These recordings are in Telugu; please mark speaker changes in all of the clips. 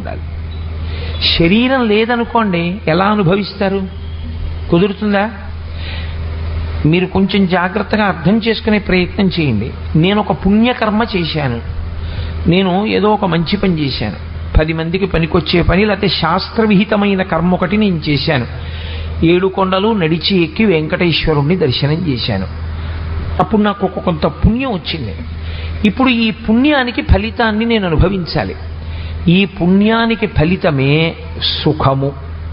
Speaker 1: ఉండాలి శరీరం లేదనుకోండి ఎలా అనుభవిస్తారు కుదురుతుందా మీరు కొంచెం జాగ్రత్తగా అర్థం చేసుకునే ప్రయత్నం చేయండి నేను ఒక పుణ్యకర్మ చేశాను నేను ఏదో ఒక మంచి పని చేశాను పది మందికి పనికొచ్చే పని లేకపోతే శాస్త్రవిహితమైన కర్మ ఒకటి నేను చేశాను ఏడు కొండలు నడిచి ఎక్కి వెంకటేశ్వరుణ్ణి దర్శనం చేశాను అప్పుడు నాకు ఒక కొంత పుణ్యం వచ్చింది ఇప్పుడు ఈ పుణ్యానికి ఫలితాన్ని నేను అనుభవించాలి ఈ పుణ్యానికి ఫలితమే సుఖము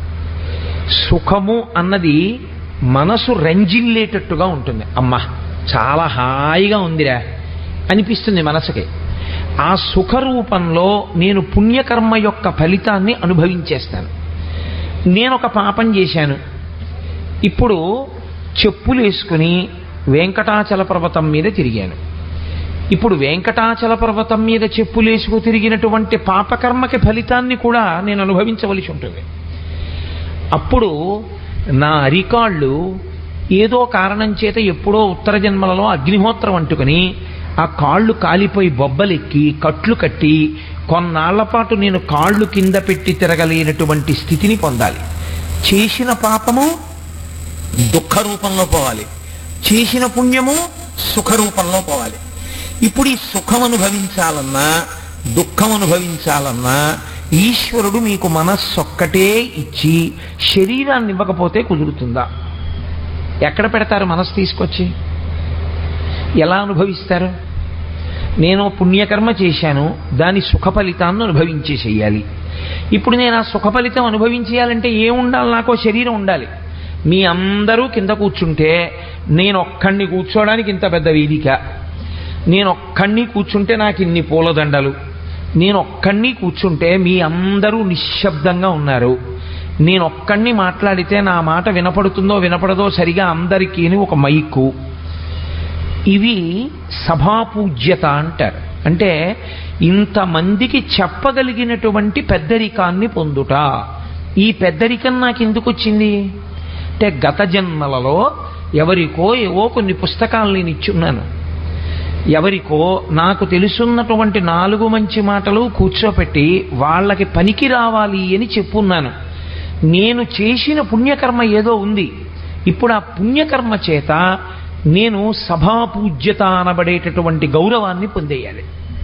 Speaker 1: సుఖము అన్నది మనసు రంజిల్లేటట్టుగా ఉంటుంది అమ్మా చాలా హాయిగా ఉందిరా అనిపిస్తుంది మనసుకి ఆ సుఖ రూపంలో నేను పుణ్యకర్మ యొక్క ఫలితాన్ని అనుభవించేస్తాను నేను ఒక పాపం చేశాను ఇప్పుడు చెప్పులు వేసుకుని వెంకటాచల పర్వతం మీద తిరిగాను ఇప్పుడు వెంకటాచల పర్వతం మీద చెప్పులేసుకు తిరిగినటువంటి పాపకర్మకి ఫలితాన్ని కూడా నేను అనుభవించవలసి ఉంటుంది అప్పుడు నా అరికాళ్ళు ఏదో కారణం చేత ఎప్పుడో ఉత్తర జన్మలలో అగ్నిహోత్రం అంటుకుని ఆ కాళ్ళు కాలిపోయి బొబ్బలెక్కి కట్లు కట్టి కొన్నాళ్ల పాటు నేను కాళ్ళు కింద పెట్టి తిరగలేనటువంటి స్థితిని పొందాలి చేసిన పాపము దుఃఖ రూపంలో పోవాలి చేసిన పుణ్యము సుఖ రూపంలో పోవాలి ఇప్పుడు ఈ సుఖం అనుభవించాలన్నా దుఃఖం అనుభవించాలన్నా ఈశ్వరుడు మీకు మనస్సొక్కటే ఇచ్చి శరీరాన్ని ఇవ్వకపోతే కుదురుతుందా ఎక్కడ పెడతారు మనసు తీసుకొచ్చి ఎలా అనుభవిస్తారు నేను పుణ్యకర్మ చేశాను దాని సుఖ ఫలితాన్ని అనుభవించే చెయ్యాలి ఇప్పుడు నేను ఆ సుఖ ఫలితం అనుభవించేయాలంటే ఏం ఉండాలి నాకో శరీరం ఉండాలి మీ అందరూ కింద కూర్చుంటే నేను ఒక్కడిని కూర్చోవడానికి ఇంత పెద్ద వేదిక నేను ఒక్కడిని కూర్చుంటే నాకు ఇన్ని పూలదండలు నేను ఒక్కడిని కూర్చుంటే మీ అందరూ నిశ్శబ్దంగా ఉన్నారు నేను ఒక్కడిని మాట్లాడితే నా మాట వినపడుతుందో వినపడదో సరిగా అందరికీ ఒక మైకు ఇవి సభాపూజ్యత అంటారు అంటే ఇంతమందికి చెప్పగలిగినటువంటి పెద్దరికాన్ని పొందుట ఈ పెద్దరికం నాకు ఎందుకు వచ్చింది అంటే గత జన్మలలో ఎవరికో ఏవో కొన్ని పుస్తకాలు నేను ఇచ్చున్నాను ఎవరికో నాకు తెలుసున్నటువంటి నాలుగు మంచి మాటలు కూర్చోపెట్టి వాళ్ళకి పనికి రావాలి అని చెప్పున్నాను నేను చేసిన పుణ్యకర్మ ఏదో ఉంది ఇప్పుడు ఆ పుణ్యకర్మ చేత నేను సభాపూజ్యత అనబడేటటువంటి గౌరవాన్ని పొందేయాలి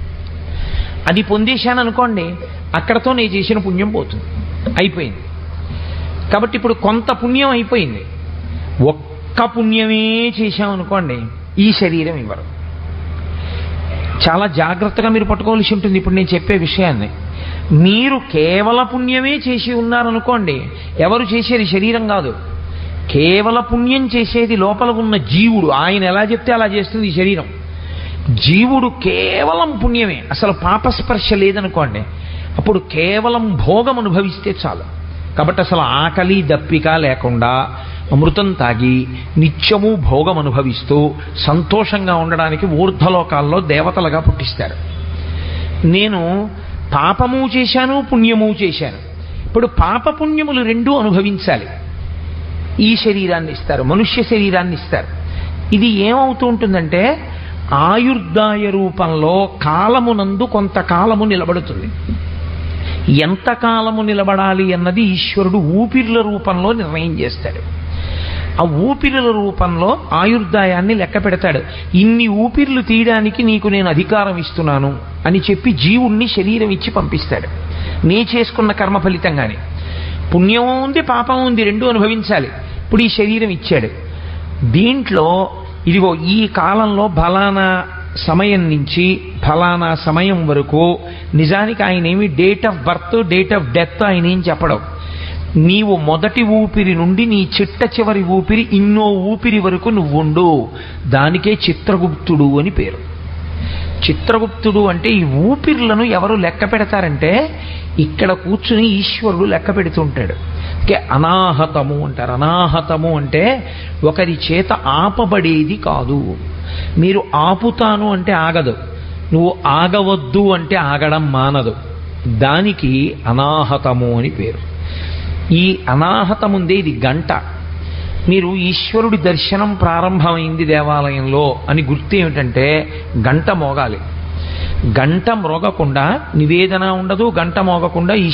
Speaker 1: అది పొందేశాను అనుకోండి అక్కడతో నేను చేసిన పుణ్యం పోతుంది అయిపోయింది కాబట్టి ఇప్పుడు కొంత పుణ్యం అయిపోయింది ఒక్క పుణ్యమే చేశామనుకోండి ఈ శరీరం ఇవ్వరు చాలా జాగ్రత్తగా మీరు పట్టుకోవాల్సి ఉంటుంది ఇప్పుడు నేను చెప్పే విషయాన్ని మీరు కేవల పుణ్యమే చేసి ఉన్నారనుకోండి ఎవరు చేసేది శరీరం కాదు కేవల పుణ్యం చేసేది లోపల ఉన్న జీవుడు ఆయన ఎలా చెప్తే అలా చేస్తుంది ఈ శరీరం జీవుడు కేవలం పుణ్యమే అసలు పాపస్పర్శ లేదనుకోండి అప్పుడు కేవలం భోగం అనుభవిస్తే చాలు కాబట్టి అసలు ఆకలి దప్పిక లేకుండా అమృతం తాగి నిత్యము భోగం అనుభవిస్తూ సంతోషంగా ఉండడానికి ఊర్ధ్వలోకాల్లో దేవతలుగా పుట్టిస్తారు నేను పాపము చేశాను పుణ్యము చేశాను ఇప్పుడు పాప పుణ్యములు రెండూ అనుభవించాలి ఈ శరీరాన్ని ఇస్తారు మనుష్య శరీరాన్ని ఇస్తారు ఇది ఏమవుతూ ఉంటుందంటే ఆయుర్దాయ రూపంలో కాలమునందు కొంతకాలము నిలబడుతుంది ఎంత కాలము నిలబడాలి అన్నది ఈశ్వరుడు ఊపిర్ల రూపంలో నిర్ణయం చేస్తాడు ఆ ఊపిరుల రూపంలో ఆయుర్దాయాన్ని లెక్క పెడతాడు ఇన్ని ఊపిర్లు తీయడానికి నీకు నేను అధికారం ఇస్తున్నాను అని చెప్పి జీవుణ్ణి శరీరం ఇచ్చి పంపిస్తాడు నీ చేసుకున్న కర్మ ఫలితంగానే పుణ్యం ఉంది పాపం ఉంది రెండు అనుభవించాలి ఇప్పుడు ఈ శరీరం ఇచ్చాడు దీంట్లో ఇదిగో ఈ కాలంలో ఫలానా సమయం నుంచి ఫలానా సమయం వరకు నిజానికి ఆయన ఏమి date of birth date of death ఆయన ఏం చెప్పడం నీవు మొదటి ఊపిరి నుండి నీ చిట్ట చివరి ఊపిరి ఇన్నో ఊపిరి వరకు నువ్వుండు దానికే చిత్రగుప్తుడు అని పేరు చిత్రగుప్తుడు అంటే ఈ ఊపిర్లను ఎవరు లెక్క పెడతారంటే ఇక్కడ కూర్చుని ఈశ్వరుడు లెక్క పెడుతుంటాడు ఓకే అనాహతము అంటారు అనాహతము అంటే ఒకరి చేత ఆపబడేది కాదు మీరు ఆపుతాను అంటే ఆగదు నువ్వు ఆగవద్దు అంటే ఆగడం మానదు దానికి అనాహతము అని పేరు ఈ అనాహతముందే ఇది గంట మీరు ఈశ్వరుడి దర్శనం ప్రారంభమైంది దేవాలయంలో అని గుర్తు ఏమిటంటే గంట మోగాలి గంట మ్రోగకుండా నివేదన ఉండదు గంట మోగకుండా